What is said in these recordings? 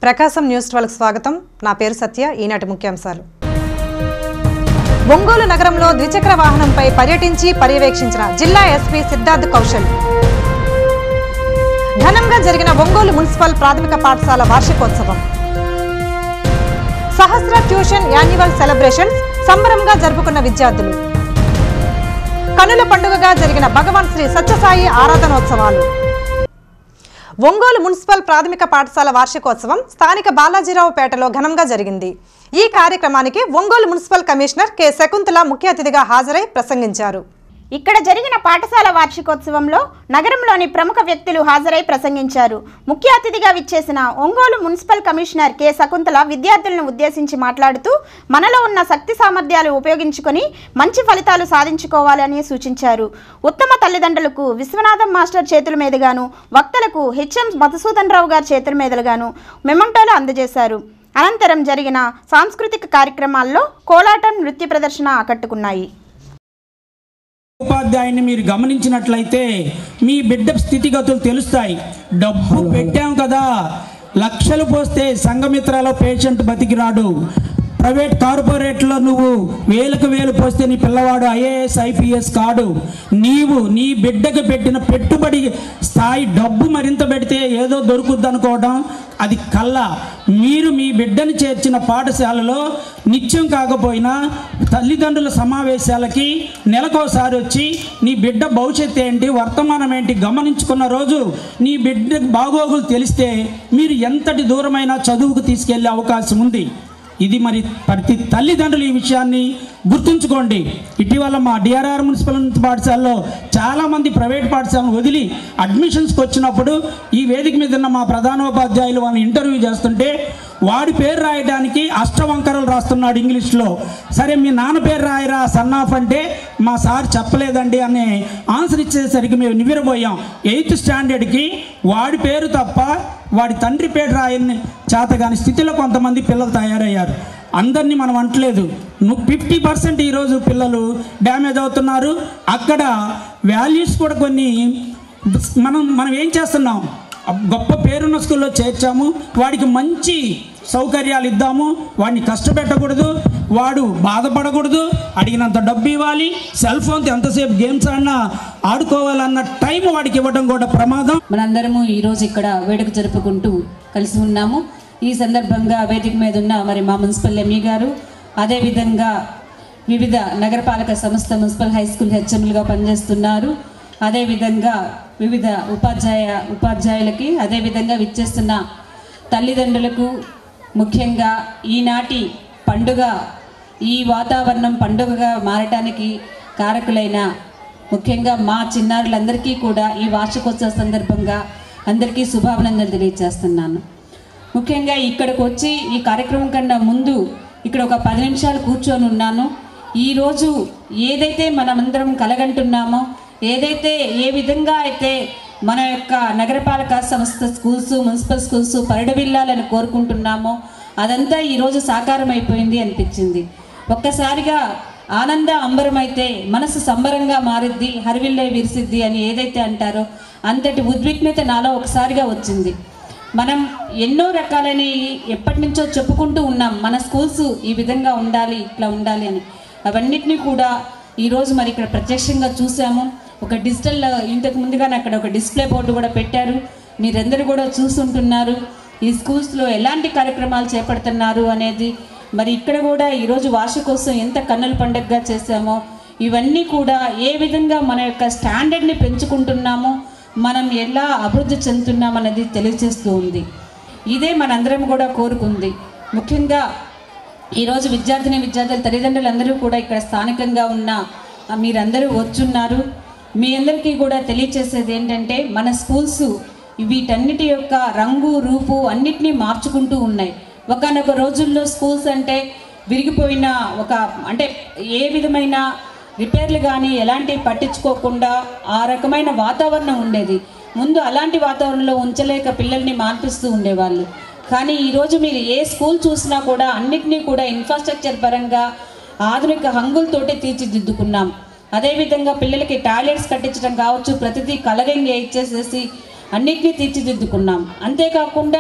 ప్రకాశం news twelve స్వాగతం నా పేరు సత్య ఈనాటి ముఖ్యాంశాలు ఒంగోలు నగరంలో ద్విచక్ర వాహనంపై పర్యటించి పర్యవేక్షించిన జిల్లా ఎస్పీ సిద్ధార్థ్ కౌశల్ ఘనంగా జరిగిన ఒంగోలు మున్సిపల్ ప్రాథమిక పాఠశాల వార్షికోత్సవం సహస్ర ట్యూషన్ యాన్యువల్ సెలబ్రేషన్స్ సంబరంగా జరుపుకున్న విద్యార్థులు కనుల పండుగగా జరిగిన భగవాన్ శ్రీ సత్యసాయి ఆరాధనోత్సవాలు ఒంగోలు మున్సిపల్ ప్రాథమిక పాఠశాల వార్షికోత్సవం స్థానిక బాలాజీరావుపేటలో ఘనంగా జరిగింది ఈ కార్యక్రమానికి Ongole municipal commissioner K Shakuntala ముఖ్య అతిథిగా హాజరై ప్రసంగించారు ఇక్కడ జరిగిన పాఠశాల వార్షికోత్సవంలో నగరంలోని ప్రముఖ వ్యక్తులు హాజరై ప్రసంగించారు ముఖ్య అతిథిగా విచ్చేసిన Ongole municipal commissioner K Shakuntala విద్యార్థులను ఉద్దేశించి మాట్లాడుతూ మనలో ఉన్న శక్తి సామర్థ్యాలు ఉపయోగించుకొని మంచి ఫలితాలు సాధించుకోవాలని సూచించారు ఉత్తమ తల్లిదండ్రులకు విశ్వనాథం మాస్టర్ చేతుల మీదుగాను వక్తలకు హెచ్ఎం మధుసూదన్ రావు గారి చేతుల మీదుగాను మెమంటోలు అందజేశారు అనంతరం జరిగిన సాంస్కృతిక కార్యక్రమాల్లో కోలాటం నృత్య ప్రదర్శన ఆకట్టుకున్నాయి ఉపాధ్యాయుని మీరు గమనించినట్లయితే మీ బిడ్డ స్థితిగతులు తెలుస్తాయి డబ్బు పెట్టాం కదా లక్షలు పోస్తే సంఘమిత్రాల పేషెంట్ బతికిరాడు ప్రైవేట్ కార్పొరేట్లో నువ్వు వేలకు వేలు పోస్తే నీ పిల్లవాడు ఐఏఎస్ ఐపీఎస్ కాడు నీవు నీ బిడ్డకు పెట్టిన పెట్టుబడి స్థాయి డబ్బు మరింత పెడితే ఏదో దొరుకుద్ది అనుకోవడం అది కళ్ళ మీరు మీ బిడ్డను చేర్చిన పాఠశాలలో నిత్యం కాకపోయినా తల్లిదండ్రుల సమావేశాలకి నెలకోసారి వచ్చి నీ బిడ్డ భవిష్యత్తు ఏంటి వర్తమానం ఏంటి గమనించుకున్న రోజు నీ బిడ్డ బాగోగులు తెలిస్తే మీరు ఎంతటి దూరమైనా చదువుకు తీసుకెళ్లే అవకాశం ఉంది ఇది మరి ప్రతి తల్లిదండ్రులు ఈ విషయాన్ని గుర్తుంచుకోండి ఇటీవల మా డిఆర్ఆర్ మున్సిపల్ పాఠశాలలో చాలామంది ప్రైవేట్ పాఠశాలను వదిలి అడ్మిషన్స్కి వచ్చినప్పుడు ఈ వేదిక మీద ఉన్న మా ప్రధానోపాధ్యాయులు వాళ్ళని ఇంటర్వ్యూ చేస్తుంటే వాడి పేరు రాయడానికి అష్టవంకరలు రాస్తున్నాడు ఇంగ్లీష్లో సరే మీ నాన్న పేరు రాయరా సన్ ఆఫ్ అంటే మా సార్ చెప్పలేదండి అనే ఆన్సర్ ఇచ్చేసరికి మేము నివ్వెరబోయాం ఎయిత్ స్టాండర్డ్కి వాడి పేరు తప్ప వాడి తండ్రి పేరు రాయని చేతగాని స్థితిలో కొంతమంది పిల్లలు తయారయ్యారు అందరినీ మనం అంటలేదు నువ్వు ఫిఫ్టీ పర్సెంట్ ఈరోజు పిల్లలు డ్యామేజ్ అవుతున్నారు అక్కడ వాల్యూస్ కూడా కొన్ని మనం మనం ఏం చేస్తున్నాం గొప్ప పేరున్న స్కూల్లో చేర్చాము వాడికి మంచి సౌకర్యాలు ఇద్దాము వాడిని కష్టపెట్టకూడదు వాడు బాధపడకూడదు అడిగినంత డబ్బు ఇవ్వాలి సెల్ ఫోన్తో ఎంతసేపు గేమ్స్ ఆడినా ఆడుకోవాలన్న టైం వాడికి ఇవ్వడం కూడా ప్రమాదం మనందరము ఈరోజు ఇక్కడ వేడుక జరుపుకుంటూ కలిసి ఉన్నాము ఈ సందర్భంగా వేదిక మీద ఉన్న మరి మా మున్సిపల్ ఎంఈ గారు అదేవిధంగా వివిధ నగరపాలక సంస్థ మున్సిపల్ హై స్కూల్ హెచ్ఎంలుగా పనిచేస్తున్నారు అదేవిధంగా వివిధ ఉపాధ్యాయ ఉపాధ్యాయులకి అదేవిధంగా విచ్చేస్తున్న తల్లిదండ్రులకు ముఖ్యంగా ఈనాటి పండుగ ఈ వాతావరణం పండుగగా మారటానికి కారకులైన ముఖ్యంగా మా చిన్నారులందరికీ కూడా ఈ వార్షికోత్సవ సందర్భంగా అందరికీ శుభాభినందనలు తెలియజేస్తున్నాను ముఖ్యంగా ఇక్కడికి వచ్చి ఈ కార్యక్రమం కన్నా ముందు ఇక్కడ ఒక పది నిమిషాలు కూర్చొని ఉన్నాను ఈరోజు ఏదైతే మనమందరం కలగంటున్నామో ఏదైతే ఏ విధంగా అయితే మన యొక్క నగరపాలక సంస్థ స్కూల్స్ మున్సిపల్ స్కూల్స్ పరిడవిల్లాలని కోరుకుంటున్నామో అదంతా ఈరోజు సాకారం అయిపోయింది అనిపించింది ఒక్కసారిగా ఆనంద అంబరమైతే మనసు సంబరంగా మారిద్ది హరివిల్లే విరిసిద్ది అని ఏదైతే అంటారో అంతటి ఉద్విగ్నత నాలో ఒకసారిగా వచ్చింది మనం ఎన్నో రకాలని ఎప్పటి నుంచో చెప్పుకుంటూ ఉన్నాం మన స్కూల్స్ ఈ విధంగా ఉండాలి ఇట్లా ఉండాలి అని అవన్నిటినీ కూడా ఈరోజు మరి ఇక్కడ ప్రత్యక్షంగా చూసాము ఒక డిజిటల్ ఇంతకు ముందుగానే అక్కడ ఒక డిస్ప్లే బోర్డు కూడా పెట్టారు మీరందరూ కూడా చూస్తుంటున్నారు ఈ స్కూల్స్లో ఎలాంటి కార్యక్రమాలు చేపడుతున్నారు అనేది మరి ఇక్కడ కూడా ఈరోజు వార్షికోత్సవం ఎంత కన్నుల పండుగగా చేశామో ఇవన్నీ కూడా ఏ విధంగా మన యొక్క స్టాండర్డ్ని పెంచుకుంటున్నామో మనం ఎలా అభివృద్ధి చెందుతున్నాం అనేది తెలియజేస్తూ ఉంది ఇదే మనందరం కూడా కోరుకుంది ముఖ్యంగా ఈరోజు విద్యార్థిని విద్యార్థుల తల్లిదండ్రులందరూ కూడా ఇక్కడ స్థానికంగా ఉన్న ఆ, మీరందరూ వచ్చున్నారు మీ అందరికీ కూడా తెలియచేసేది ఏంటంటే మన స్కూల్స్ వీటన్నిటి యొక్క రంగు రూపు అన్నిటినీ మార్చుకుంటూ ఉన్నాయి ఒకనొక రోజుల్లో స్కూల్స్ అంటే విరిగిపోయిన ఒక అంటే ఏ విధమైన రిపేర్లు కానీ ఎలాంటివి పట్టించుకోకుండా ఆ రకమైన వాతావరణం ఉండేది ముందు అలాంటి వాతావరణంలో ఉంచలేక పిల్లల్ని మార్పిస్తూ ఉండేవాళ్ళు కానీ ఈరోజు మీరు ఏ స్కూల్ చూసినా కూడా అన్నిటినీ కూడా ఇన్ఫ్రాస్ట్రక్చర్ పరంగా ఆధునిక హంగులతోటి తీర్చిదిద్దుకున్నాం అదేవిధంగా పిల్లలకి టాయిలెట్స్ కట్టించడం కావచ్చు ప్రతిదీ కలరింగ్ ఇచ్చేసేసి అన్నిటినీ తీర్చిదిద్దుకున్నాం అంతేకాకుండా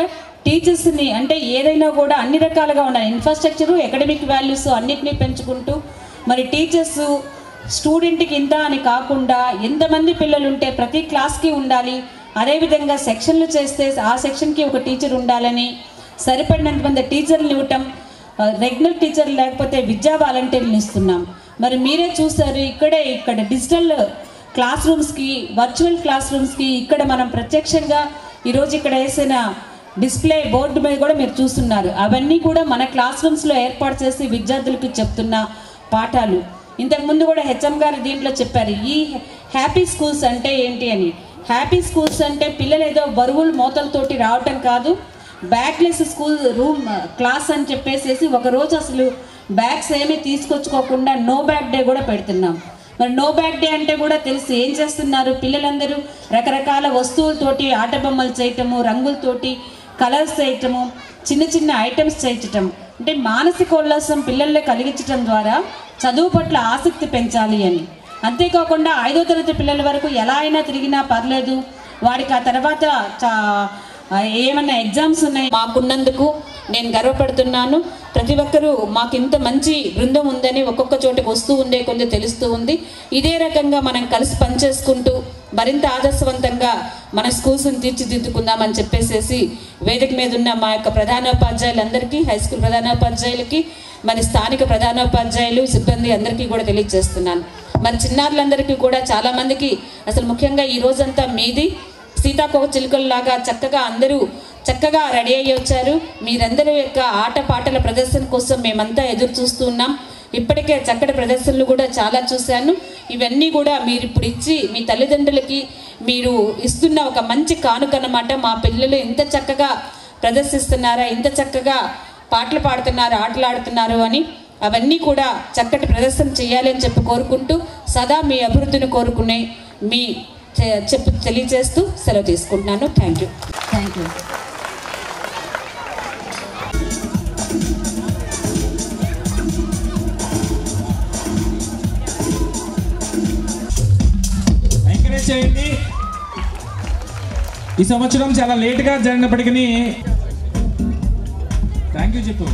టీచర్స్ని అంటే ఏదైనా కూడా అన్ని రకాలుగా ఉండాలి ఇన్ఫ్రాస్ట్రక్చరు అకాడమిక్ వాల్యూస్ అన్నిటినీ పెంచుకుంటూ మరి టీచర్స్ స్టూడెంట్కి ఇంత అని కాకుండా ఎంతమంది పిల్లలు ఉంటే ప్రతి క్లాస్కి ఉండాలి అదేవిధంగా సెక్షన్లు చేస్తే ఆ సెక్షన్కి ఒక టీచర్ ఉండాలని సరిపడినంత మంది టీచర్లు ఇవ్వటం రెగ్యులర్ టీచర్ లేకపోతే విద్యా వాలంటీర్లు ఇస్తున్నాం మరి మీరే చూస్తారు ఇక్కడే ఇక్కడ డిజిటల్ క్లాస్ రూమ్స్కి వర్చువల్ క్లాస్ రూమ్స్కి ఇక్కడ మనం ప్రత్యక్షంగా ఈరోజు ఇక్కడ వేసిన డిస్ప్లే బోర్డు మీద కూడా మీరు చూస్తున్నారు అవన్నీ కూడా మన క్లాస్ రూమ్స్లో ఏర్పాటు చేసి విద్యార్థులకు చెప్తున్న పాఠాలు ఇంతకుముందు కూడా హెచ్ఎం గారు దీంట్లో చెప్పారు ఈ హ్యాపీ స్కూల్స్ అంటే ఏంటి అని హ్యాపీ స్కూల్స్ అంటే పిల్లలు ఏదో బరువులు మోతలతోటి రావటం కాదు బ్యాగ్లెస్ స్కూల్ రూమ్ క్లాస్ అని చెప్పేసేసి ఒక రోజు అసలు బ్యాగ్స్ ఏమీ తీసుకొచ్చుకోకుండా నో బ్యాగ్ డే కూడా పెడుతున్నాం మరి నో బ్యాగ్ డే అంటే కూడా తెలుసు ఏం చేస్తున్నారు పిల్లలందరూ రకరకాల వస్తువులతోటి ఆట బొమ్మలు చేయటము రంగులతోటి కలర్స్ చేయటము చిన్న చిన్న ఐటమ్స్ చేయించటం అంటే మానసిక ఉల్లాసం పిల్లల్లో కలిగించటం ద్వారా చదువు పట్ల ఆసక్తి పెంచాలి అని అంతేకాకుండా ఐదో తరగతి పిల్లల వరకు ఎలా అయినా తిరిగినా పర్లేదు వాడికి ఆ తర్వాత చా ఆ, ఏమన్నా ఎగ్జామ్స్ ఉన్నాయి మాకున్నందుకు నేను గర్వపడుతున్నాను ప్రతి ఒక్కరూ మాకు ఇంత మంచి బృందం ఉందని ఒక్కొక్క చోటకి వస్తూ ఉండే కొంచెం తెలుస్తూ ఉంది ఇదే రకంగా మనం కలిసి పనిచేసుకుంటూ మరింత ఆదర్శవంతంగా మన స్కూల్స్ని తీర్చిదిద్దుకుందామని చెప్పేసేసి వేదిక మీద ఉన్న మా యొక్క ప్రధానోపాధ్యాయులందరికీ హై స్కూల్ ప్రధానోపాధ్యాయులకి మరి స్థానిక ప్రధానోపాధ్యాయులు సిబ్బంది అందరికీ కూడా తెలియజేస్తున్నాను మరి చిన్నారులందరికీ కూడా చాలామందికి అసలు ముఖ్యంగా ఈ రోజంతా మీది సీతాకోక చిలుకల్లాగా చక్కగా అందరూ చక్కగా రెడీ అయ్యి వచ్చారు మీరందరి యొక్క ఆట పాటల ప్రదర్శన కోసం మేమంతా ఎదురు చూస్తూ ఉన్నాం ఇప్పటికే చక్కటి ప్రదర్శనలు కూడా చాలా చూశాను ఇవన్నీ కూడా మీరు ఇప్పుడు ఇచ్చి మీ తల్లిదండ్రులకి మీరు ఇస్తున్న ఒక మంచి కానుక అన్నమాట మా పిల్లలు ఇంత చక్కగా ప్రదర్శిస్తున్నారా ఇంత చక్కగా పాటలు పాడుతున్నారు ఆటలు ఆడుతున్నారు అని అవన్నీ కూడా చక్కటి ప్రదర్శన చేయాలి అని చెప్పి కోరుకుంటూ సదా మీ అభివృద్ధిని కోరుకునే మీ చె- చెప్పు తెలియజేస్తూ సెలవు తీసుకుంటున్నాను thank you thank you encourage చేయండి ఈ సంవత్సరం చాలా లేట్గా జరిగినప్పటికీ థ్యాంక్ యూ చెప్పు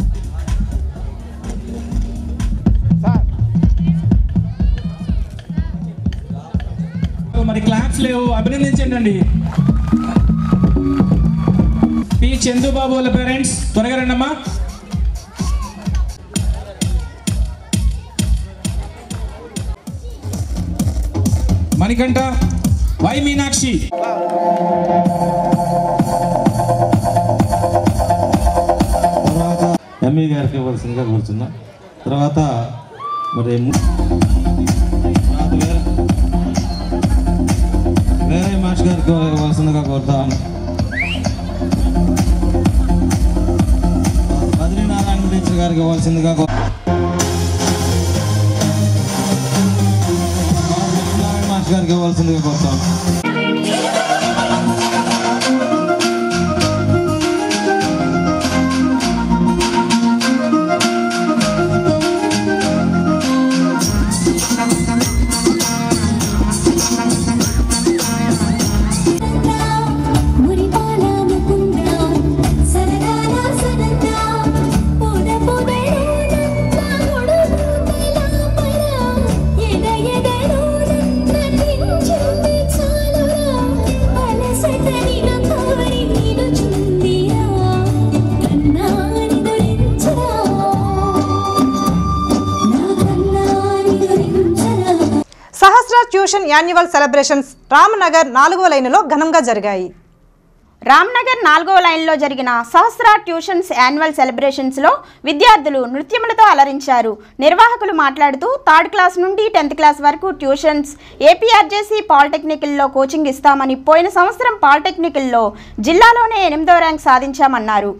మరి క్లాప్స్ లేవు అభినందించండి అండి పి చందుబాబు వాళ్ళ పేరెంట్స్ త్వరగా రండమ్మా మణికంఠ వై మీనాక్షి తర్వాత ఎంఈ గారికి ఇవ్వాల్సిందిగా కూర్చుందాం తర్వాత మరి ము- తర్వాత వేరే వేరే మాస్టర్ గారికి ఇవ్వాల్సిందిగా కోరుతాం బద్రీనారాయణ టీచర్ గారికి ఇవ్వాల్సిందిగా కో- నారాయణ మాస్టర్ గారికి ఇవ్వాల్సిందిగా కోరుతాం మురిపాల ముకుంద సరదాల సనంద పొద పొదలోనంత గొడుగు తలాపర ఎద ఎదలో నటించుంది చాలురా అలసటని నా కోరి నిలుచుందిరా కన్నాని గురించరా నా కన్నాని గురించరా Sahasra tuition annual celebrations Ramnagar నాలుగవ లైనులో ఘనంగా జరిగాయి రామ్నగర్ నాలుగవ లైన్లో జరిగిన సహస్ర ట్యూషన్స్ యాన్యువల్ సెలబ్రేషన్స్లో విద్యార్థులు నృత్యములతో అలరించారు నిర్వాహకులు మాట్లాడుతూ థర్డ్ క్లాస్ నుండి టెన్త్ క్లాస్ వరకు ట్యూషన్స్ ఏపీఆర్జేసీ పాలిటెక్నికల్లో కోచింగ్ ఇస్తామని పోయిన సంవత్సరం పాలిటెక్నికల్లో జిల్లాలోనే ఎనిమిదో ర్యాంక్ సాధించామన్నారు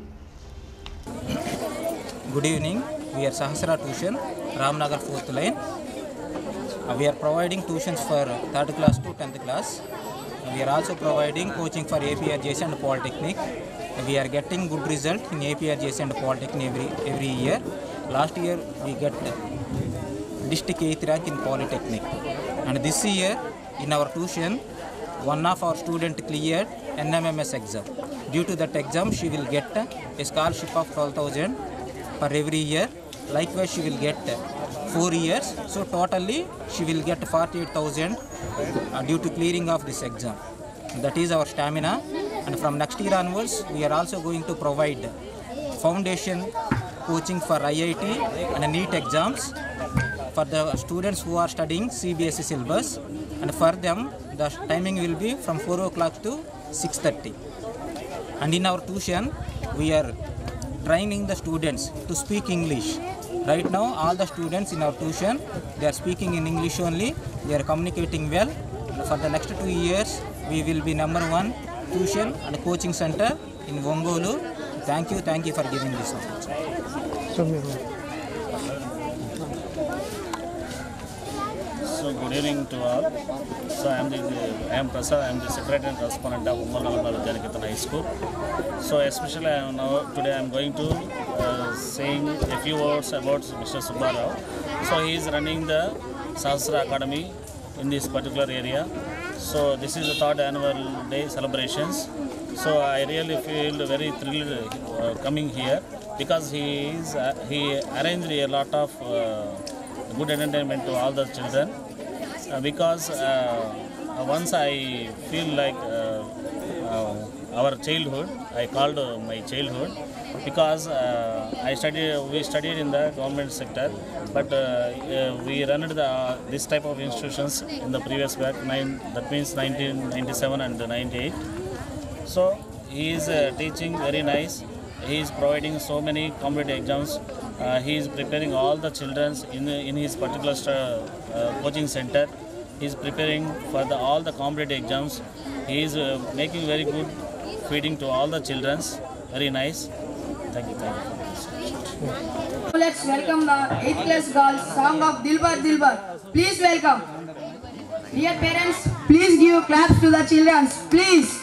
Good evening. We are Sahasra Tuition, Ramnagar 4th line. Uh, we are providing tuitions for 3rd class to 10th class. Uh, we are also providing coaching for APRJC and Polytechnic. Uh, we are getting good result in APRJC and Polytechnic every, every year. Last year we get district 8th rank in Polytechnic. And this year in our tuition, one of our student cleared NMMS exam. Due to that exam, she will get a scholarship of 12,000 per every year. Likewise, she will get four years. So totally, she will get 48,000 uh, due to clearing of this exam. That is our stamina. And from next year onwards, we are also going to provide foundation coaching for IIT and NEET exams for the students who are studying CBSE syllabus and for them the timing will be from 4 o'clock to 6.30 and in our tuition we are training the students to speak English. Right now all the students in our tuition they are speaking in English only, they are communicating well. And for the next two years we will be number one tuition and coaching center in Vongolu. Thank you, thank you for giving this opportunity. So good evening to all. So I am the I am Prasad. I am the secretary and correspondent of Umar Namal Vidyaniketan High School. So especially I am now today I am going to uh, saying a few words about Mr. Subbarao. So he is running the Sahasra Academy in this particular area. So this is the third annual day celebrations. So I really feel very thrilled uh, coming here because he is uh, he arranged a lot of uh, good entertainment to all the children uh, because uh, once I feel like uh, uh, our childhood, I called uh, my childhood because uh, I studied, we studied in the government sector, but uh, uh, we run the, this type of institutions in the previous back, nine, that means 1997 and 98. So he is uh, teaching very nice. He is providing so many competitive exams. Uh, he is preparing all the children in in his particular st- uh, coaching center. He is preparing for the, all the competitive exams. He is uh, making very good feeding to all the children. Very nice. Thank you. Thank you. Let's welcome the 8th class girls song of Dilbar Dilbar. Please welcome. Dear parents, please give claps to the children. Please.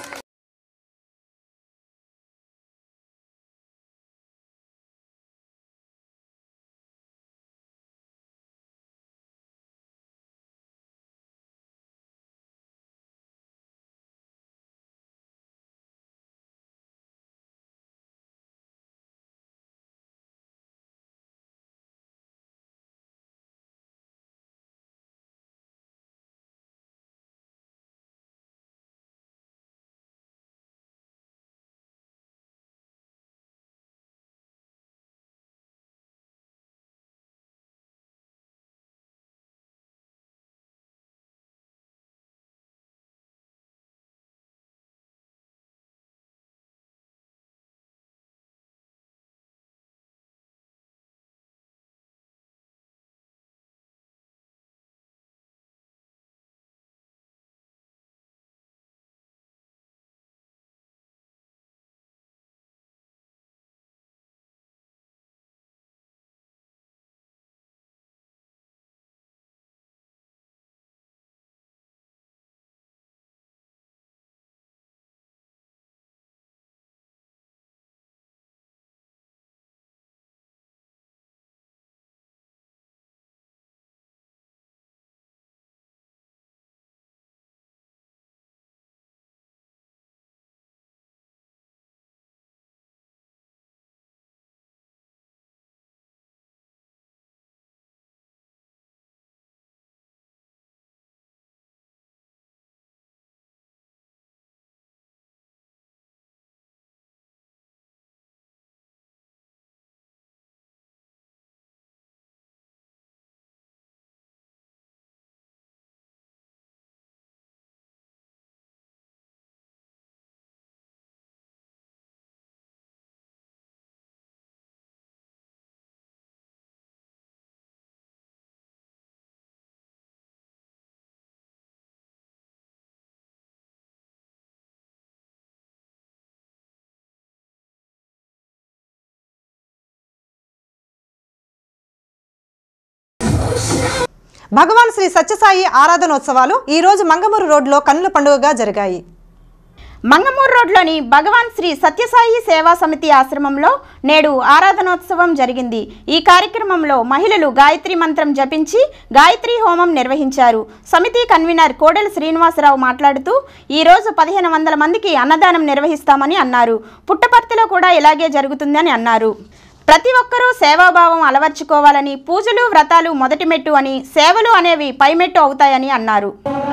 Bhagavan Sri Sathya Sai ఆరాధనోత్సవాలు ఈ రోజు మంగమూరు రోడ్లో కన్నుల పండుగగా జరిగాయి మంగమూరు రోడ్లోని భగవాన్ శ్రీ సత్యసాయి సేవా సమితి ఆశ్రమంలో నేడు ఆరాధనోత్సవం జరిగింది ఈ కార్యక్రమంలో మహిళలు గాయత్రి మంత్రం జపించి గాయత్రి హోమం నిర్వహించారు సమితి కన్వీనర్ కోడెల శ్రీనివాసరావు మాట్లాడుతూ ఈ రోజు పదిహేను వందల మందికి అన్నదానం నిర్వహిస్తామని అన్నారు పుట్టపర్తిలో కూడా ఇలాగే జరుగుతుందని అన్నారు ప్రతి ఒక్కరూ సేవాభావం అలవర్చుకోవాలని పూజలు వ్రతాలు మొదటి మెట్టు అని సేవలు అనేవి పైమెట్టు అవుతాయని అన్నారు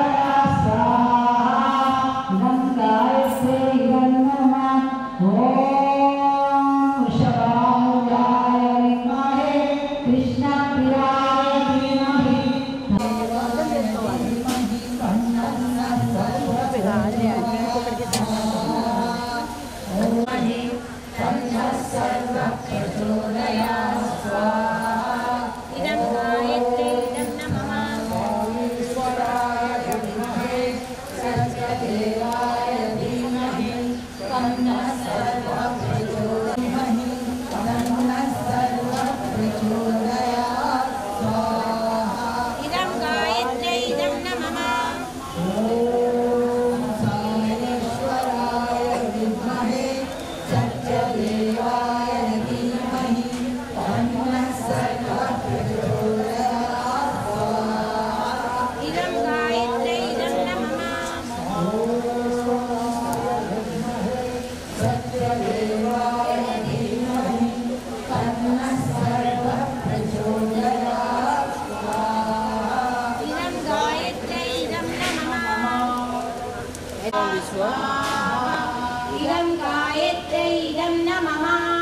इदं गायत्रे इदं नमः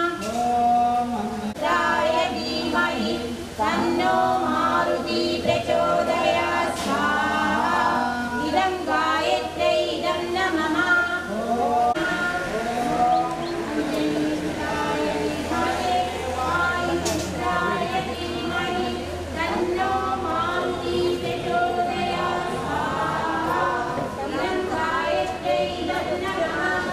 राय धीमहि तन्नो मारुति प्रचोदयात् स्वाहा इदं गायत्रे इदं नमः तन्नो मारुति प्रचोदयात् स्वाहा इदं गायत्रे इदं नमः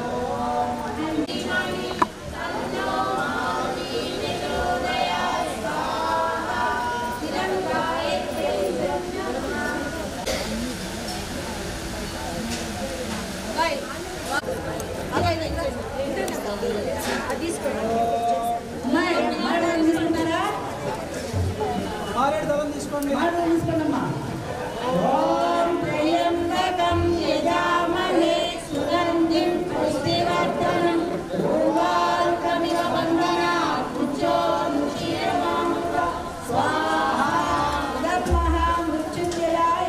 त्र्यम्बकं यजामहे सुगन्धिं पुष्टिवर्धनं पूर्वार्कमिव बन्धनात् उच्चोन्मुखीयमामृत स्वाहा ब्रह्मः मृत्युञ्जयाय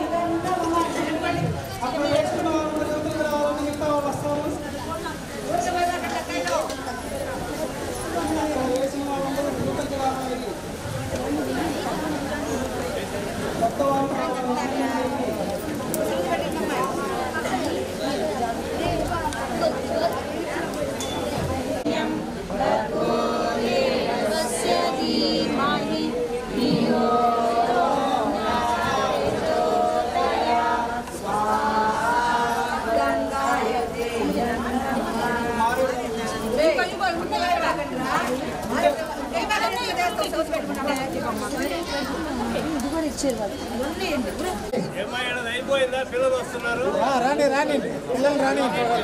అయిపోయిందా పిల్లలు వస్తున్నారు రాని రాని పిల్లలు రాని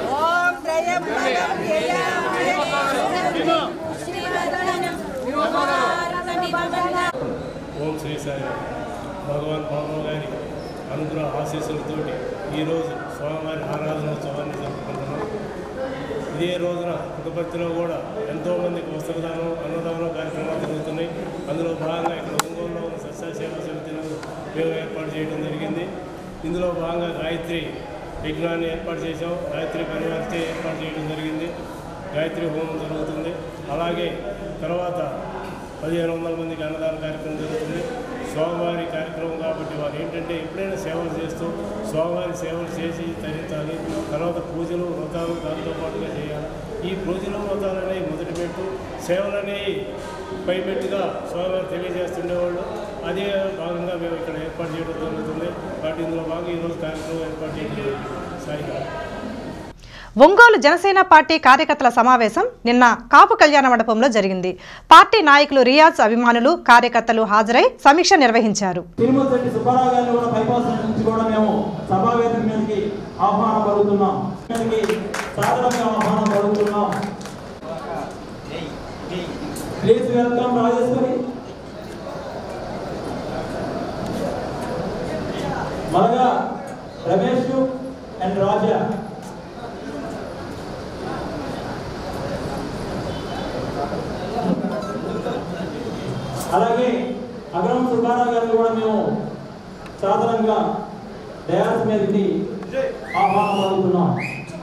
ఓం శ్రీ సాయి భగవాన్ బాబు గారి అనుగ్రహ ఆశీస్సులతోటి ఈరోజు స్వామివారి ఆరాధనోత్సవాన్ని జరుపుకుంటున్నాం ఇదే రోజున పుట్టపర్తిలో కూడా ఎంతోమందికి వస్త్రదానం అన్నదానం కార్యక్రమాలు జరుగుతున్నాయి అందులో భాగంగా ఇక్కడ ఒంగోలులో ఉన్న సస్య సేవా సమితిని మేము ఏర్పాటు చేయడం జరిగింది ఇందులో భాగంగా గాయత్రి యజ్ఞాన్ని ఏర్పాటు చేసాం గాయత్రి పరివర్తి ఏర్పాటు చేయడం జరిగింది గాయత్రి హోమం జరుగుతుంది అలాగే తర్వాత పదిహేను వందల మందికి అన్నదాన కార్యక్రమం జరుగుతుంది స్వామివారి కార్యక్రమం కాబట్టి వారు ఏంటంటే ఎప్పుడైనా సేవలు చేస్తూ స్వామివారి సేవలు చేసి తరించాలి తర్వాత పూజలు వ్రతాలు దాంతో పాటుగా చేయాలి ఈ పూజలు వ్రతాలు అనేవి మొదటి పెట్టు సేవలు అనేవి పైపెట్టుగా స్వామివారు తెలియజేస్తుండేవాళ్ళు అదే భాగంగా మేము ఇక్కడ ఏర్పాటు చేయడం జరుగుతుంది కాబట్టి ఇందులో భాగంగా ఈరోజు కార్యక్రమం ఏర్పాటు చేయడం జరిగింది సాయిగా ఒంగోలు జనసేన పార్టీ కార్యకర్తల సమావేశం నిన్న కాపు కళ్యాణ మండపంలో జరిగింది పార్టీ నాయకులు రియాజ్ అభిమానులు కార్యకర్తలు హాజరై సమీక్ష నిర్వహించారు తిరుమల రెడ్డి సుబ్బారావు గారిని కూడా పైపాస్ నుంచి కూడా మేము సభావేదిక మీదకి ఆహ్వానం పలుకుతున్నాం మీదకి సాధారణంగా ఆహ్వానం పలుకుతున్నాం ప్లీజ్ వెల్కమ్ రాజేశ్వరి మరగా రమేష్ అండ్ రాజా అలాగే అగ్రం సుబ్బారావు గారిని కూడా మేము సాధారణంగా డయాస్ మీదకి ఆహ్వానం పలుకుతున్నాం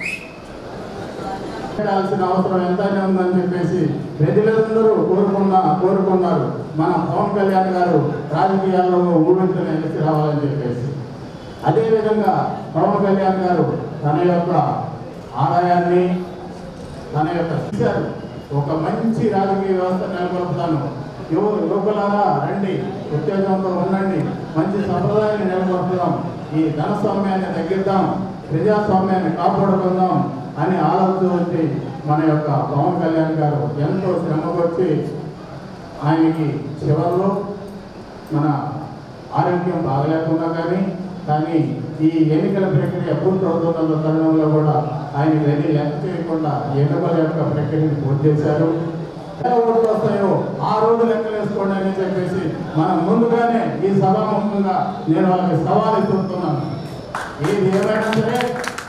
పెట్టాల్సిన అవసరం ఎంతైనా ఉందని చెప్పేసి ప్రజలందరూ కోరుకున్న కోరుకున్నారు మన పవన్ కళ్యాణ్ గారు రాజకీయాల్లో ఊహించని ఎలిసి రావాలని చెప్పేసి అదేవిధంగా పవన్ కళ్యాణ్ గారు తన యొక్క ఆదాయాన్ని తన యొక్క ఇచ్చారు ఒక మంచి రాజకీయ వ్యవస్థ నెలకొల్పుతాను యువ యువకులారా రండి ఉత్తేజంతో ఉండండి మంచి సంప్రదాయాన్ని నెలకొల్పుదాం ఈ ధనస్వామ్యాన్ని తగ్గిద్దాం ప్రజాస్వామ్యాన్ని కాపాడుకుందాం అని ఆలోచించి మన యొక్క పవన్ కళ్యాణ్ గారు ఎంతో శ్రమకొచ్చి ఆయనకి చివరిలో మన ఆరోగ్యం బాగలేకుండా కానీ కానీ ఈ ఎన్నికల ప్రక్రియ పూర్తవుతున్న తరుణంలో కూడా ఆయన ఏది లెక్క చేయకుండా ఎన్నికల యొక్క ప్రక్రియను పూర్తి చేశారు ఎలా ఓట్లు వస్తాయో ఆ రోజు లెక్కలు వేసుకోండి అని చెప్పేసి మనం ముందుగానే ఈ సభాముఖంగా నేను వాళ్ళకి సవాల్ ఇస్తున్నాను ఏది ఏమైనా సరే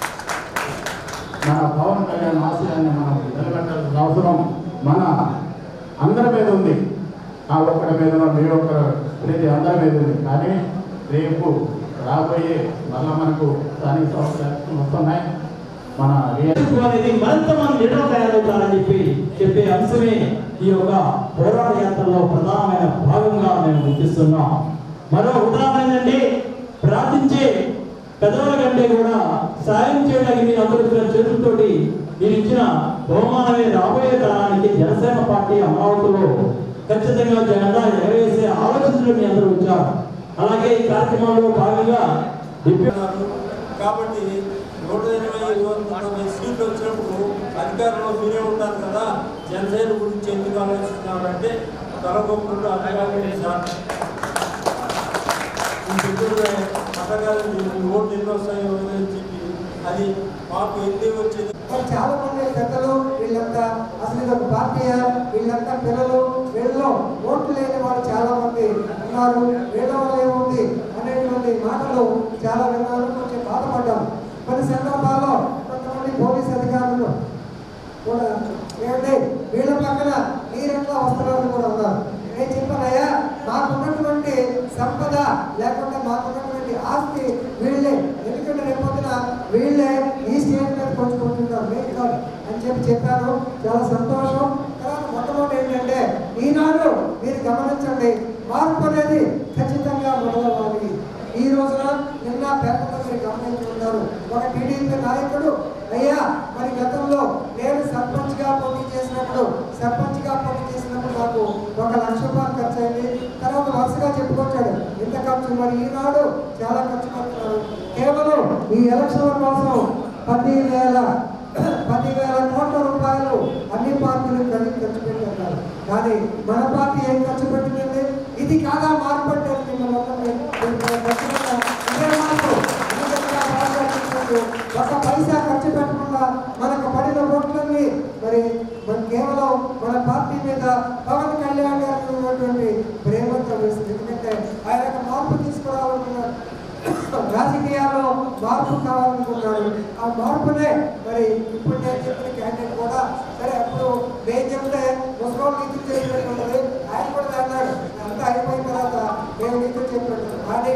మన పవన్ కళ్యాణ్ ఆశయాన్ని మనం నిలబెట్టాల్సిన అవసరం మన అందరి మీద ఉంది ఆ ఒక్కడి మీద మీ ఒక్క ప్రతి అందరి మీద ఉంది కానీ రేపు రాబోయే మళ్ళా మనకు స్థానిక సంస్థలు వస్తున్నాయి మన నేతృత్వం అనేది మరింత మంది లీడర్ తయారవుతారని చెప్పి చెప్పే అంశమే ఈ యొక్క పోరాట యాత్రలో ప్రధానమైన భాగంగా మేము గుర్తిస్తున్నాం మరో ఉదాహరణ ఏంటంటే ప్రార్థించే పెదవుల కంటే కూడా సాయం చేయడానికి మీరు అందరూ ఇచ్చిన చేతులతోటి మీరు ఇచ్చిన బహుమానమే రాబోయే తరానికి జనసేన పార్టీ అమరావతిలో ఖచ్చితంగా జెండా ఎగరేసే ఆలోచనలు మీ అందరూ వచ్చారు అలాగే ఈ కార్యక్రమంలో భాగంగా డిప్యూటీ కాబట్టి నూట ఇరవై తొంభై సీట్లు వచ్చినప్పుడు అధికారంలో మీరే ఉంటారు కదా జనసేన గురించి ఎందుకు ఆలోచిస్తున్నారంటే తలగొప్పకుండా అధికారులు సార్ పథకాలు ఓట్లు ఎన్ని వస్తాయో అని చెప్పి అది మాకు ఎన్ని వచ్చేది మరి చాలా మంది పెద్దలు వీళ్ళంతా అసలు ఇది ఒక పార్టీయా వీళ్ళంతా పిల్లలు వీళ్ళలో ఓట్లు లేని వాళ్ళు చాలా మంది ఉన్నారు వీళ్ళ వల్ల ఏముంది అనేటువంటి మాటలు చాలా విన్నాను కొంచెం బాధపడ్డాం కొన్ని సందర్భాల్లో కొంతమంది పోలీస్ అధికారులు కూడా ఏమంటే వీళ్ళ పక్కన మీరెట్లా వస్తున్నారు కూడా ఉన్నారు నేను చెప్పానయ్యా మాకున్నటువంటి సంపద లేకుండా మాకున్నటువంటి ఆస్తి వీళ్ళే ఎందుకంటే రేపొద్దున వీళ్ళే ఈ స్టేట్ మీద పంచుకుంటున్నారు మేము కాదు అని చెప్పి చెప్పాను చాలా సంతోషం తర్వాత మొట్టమొదటి ఏంటంటే ఈనాడు మీరు గమనించండి మార్పు అనేది ఖచ్చితంగా మొదలవ్వాలి ఈ రోజున నిన్న పేపర్లో మీరు గమనించుకున్నారు ఒక టీడీపీ నాయకుడు అయ్యా మరి గతంలో నేను సర్పంచ్ గా పోటీ చేసినప్పుడు సర్పంచ్ గా పోటీ చేసినప్పుడు నాకు ఒక లక్ష రూపాయలు ఖర్చు అయింది తర్వాత వరుసగా చెప్పుకొచ్చాడు ఇంత ఖర్చు మరి ఈనాడు చాలా ఖర్చు పెడుతున్నారు కేవలం ఈ ఎలక్షన్ల కోసం పది వేల పదివేల కోట్ల రూపాయలు అన్ని పార్టీలు కలిసి ఖర్చు పెట్టారు కానీ మన పార్టీ ఏం ఖర్చు పెట్టింది ఇది కాదా మార్పు అంటే మిమ్మల్ని అందరినీ నేను ఖచ్చితంగా ఇదే మార్పు ఎందుకంటే మాట్లాడుతున్నట్టు ఒక పైసా ఖర్చు పెట్టకుండా మనకు పడిన ఓట్లన్నీ మరి మన కేవలం మన పార్టీ మీద పవన్ కళ్యాణ్ గారికి ఉన్నటువంటి ప్రేమతో వేస్తుంది ఎందుకంటే ఆయన ఒక మార్పు తీసుకురావాలనుకున్నారు రాజకీయాల్లో మార్పు కావాలనుకున్నాడు ఆ మార్పునే మరి ఇప్పుడు నేను చెప్పిన క్యాండిడేట్ కూడా సరే అప్పుడు నేను చెప్తే ముసలోళ్ళు నీతులు చెప్పినట్టు ఉంటుంది ఆయన కూడా అన్నాడు అంతా అయిపోయిన తర్వాత నేను నీతులు చెప్పినట్టు కానీ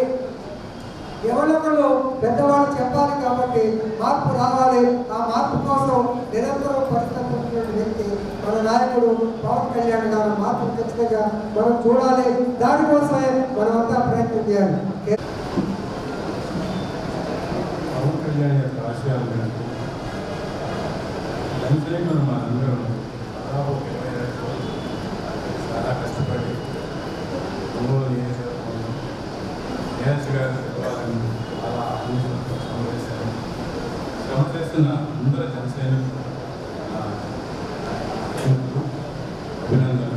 ఎవరొకరు పెద్దవాళ్ళు చెప్పాలి కాబట్టి మార్పు రావాలి ఆ మార్పు కోసం నిరంతరం పరిస్థితున్నటువంటి వ్యక్తి మన నాయకుడు పవన్ కళ్యాణ్ గారు మార్పు ఖచ్చితంగా మనం చూడాలి దానికోసమే మనమంతా ప్రయత్నం చేయాలి పవన్ కళ్యాణ్ యొక్క ఆశయాలు మేరకు వెంటనే మనం అందరం దాదాపు ఒక ఇరవై ఐదు రోజులు చాలా కష్టపడి ఒంగోలు నియోజకవర్గంలో నేరస్ గారి శివాలను చాలా ఆలోచనతో శ్రమ చేశారు శ్రమ చేస్తున్న అందరూ జనసైనికులు నా అభినందనలు. అభినందనలు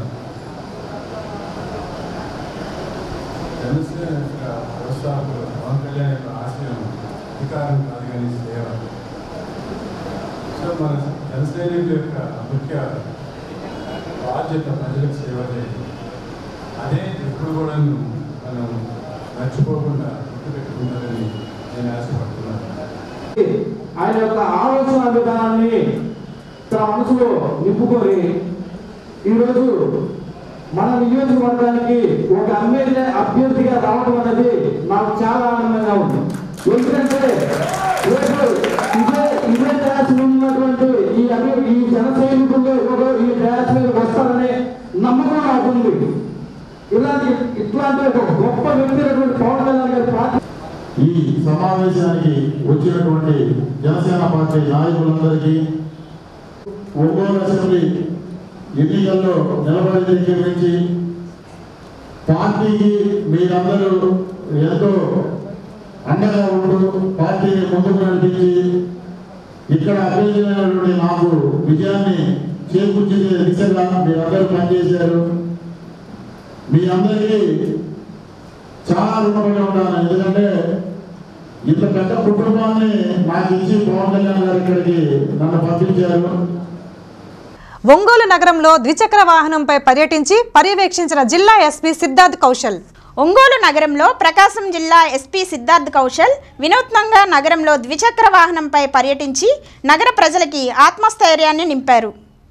జనసేన యొక్క వ్యవస్థాపకులు పవన్ కళ్యాణ్ యొక్క ఆశయం అధికారం కాదు కానీ సేవ సో మన జనసైనికుల యొక్క ముఖ్య బాధ్యత ప్రజలకు సేవ చేయడం అదే ఎప్పుడు కూడా మనం మర్చిపోకుండా గుర్తుపెట్టుకుంటారని నేను ఆశపడుతున్నాను ఆయన యొక్క ఆలోచన విధానాన్ని తన మనసులో నింపుకొని ఈరోజు మన నియోజకవర్గానికి ఒక ఎమ్మెల్యే అభ్యర్థిగా రావడం అనేది నాకు చాలా ఆనందంగా ఉంది ఎందుకంటే రేపు ఇదే ఇదే డ్యాస్ ఉన్నటువంటి ఈ అభి- ఈ జన సైనికులు ఎవరో ఈ డ్యాస్ మీద వస్తారనే నమ్మకం నాకు ఉంది ఇలాంటి ఇట్లాంటి ఒక గొప్ప వ్యక్తి అయినటువంటి పవన్ కళ్యాణ్ గారి పార్టీ ఈ సమావేశానికి వచ్చినటువంటి జనసేన పార్టీ నాయకులందరికీ ఒంగోలు అసెంబ్లీ ఎన్నికల్లో నిలబడి గురించి పార్టీకి మీరందరూ ఎంతో అండగా ఉంటూ పార్టీని ముందుకు నడిపించి ఇక్కడ అభ్యర్థులైనటువంటి నాకు విజయాన్ని చేకూర్చే దిశగా మీరందరూ పనిచేశారు మీ అందరికీ చాలా రుణపడి ఉంటాను ఎందుకంటే ఇంత పెద్ద కుటుంబాన్ని నాకు ఇచ్చి పవన్ కళ్యాణ్ గారు ఇక్కడికి నన్ను పంపించారు ఒంగోలు నగరంలో ద్విచక్ర వాహనంపై పర్యటించి పర్యవేక్షించిన జిల్లా ఎస్పీ సిద్ధార్థ్ కౌశల్ ఒంగోలు నగరంలో ప్రకాశం జిల్లా ఎస్పీ సిద్ధార్థ్ కౌశల్ వినూత్నంగా నగరంలో ద్విచక్ర వాహనంపై పర్యటించి నగర ప్రజలకి ఆత్మస్థైర్యాన్ని నింపారు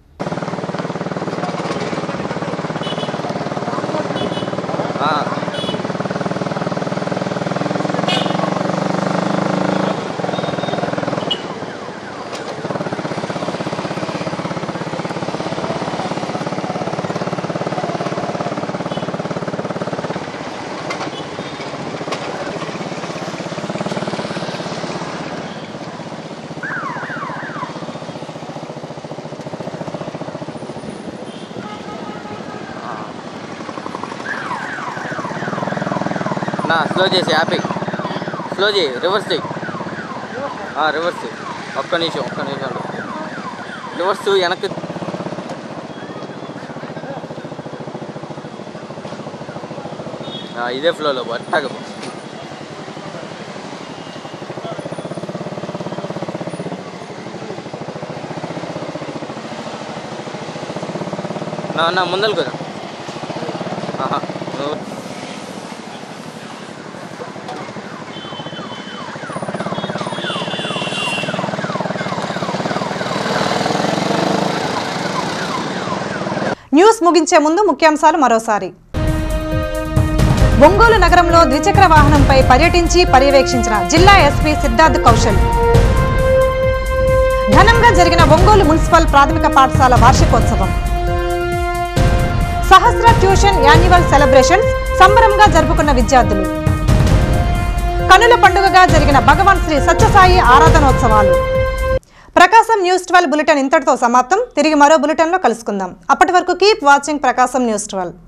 నా స్లో చేసి యాపీ స్లో చేయి రివర్స్ చేయి ఆ, రివర్స్ చేయి ఒక్క నిమిషం ఒక్క నిమిషం ఉండు. రివర్స్ వెనక్కి ఆ, ఇదే ఫ్లోలో అట్టాగ నా నా ముందరకు కదా ఆహా నువ్వు న్యూస్ ముగించే ముందు ముఖ్యాంశాలు మరోసారి ఒంగోలు నగరంలో ద్విచక్ర వాహనంపై పర్యటించి పర్యవేక్షించిన జిల్లా ఎస్పీ సిద్ధార్థ్ కౌశల్ ఘనంగా జరిగిన ఒంగోలు మున్సిపల్ ప్రాథమిక పాఠశాల వార్షికోత్సవం సహస్ర ట్యూషన్ యాన్యువల్ సెలబ్రేషన్స్ సంబరంగా జరుపుకున్న విద్యార్థులు కనుల పండుగగా జరిగిన భగవాన్ శ్రీ సత్యసాయి ఆరాధనోత్సవాలు ప్రకాశం న్యూస్ ట్వెల్వ్ బులెటిన్ ఇంతటితో సమాప్తం తిరిగి మరో బులెటిన్లో కలుసుకుందాం అప్పటి వరకు keep watching Prakasam news twelve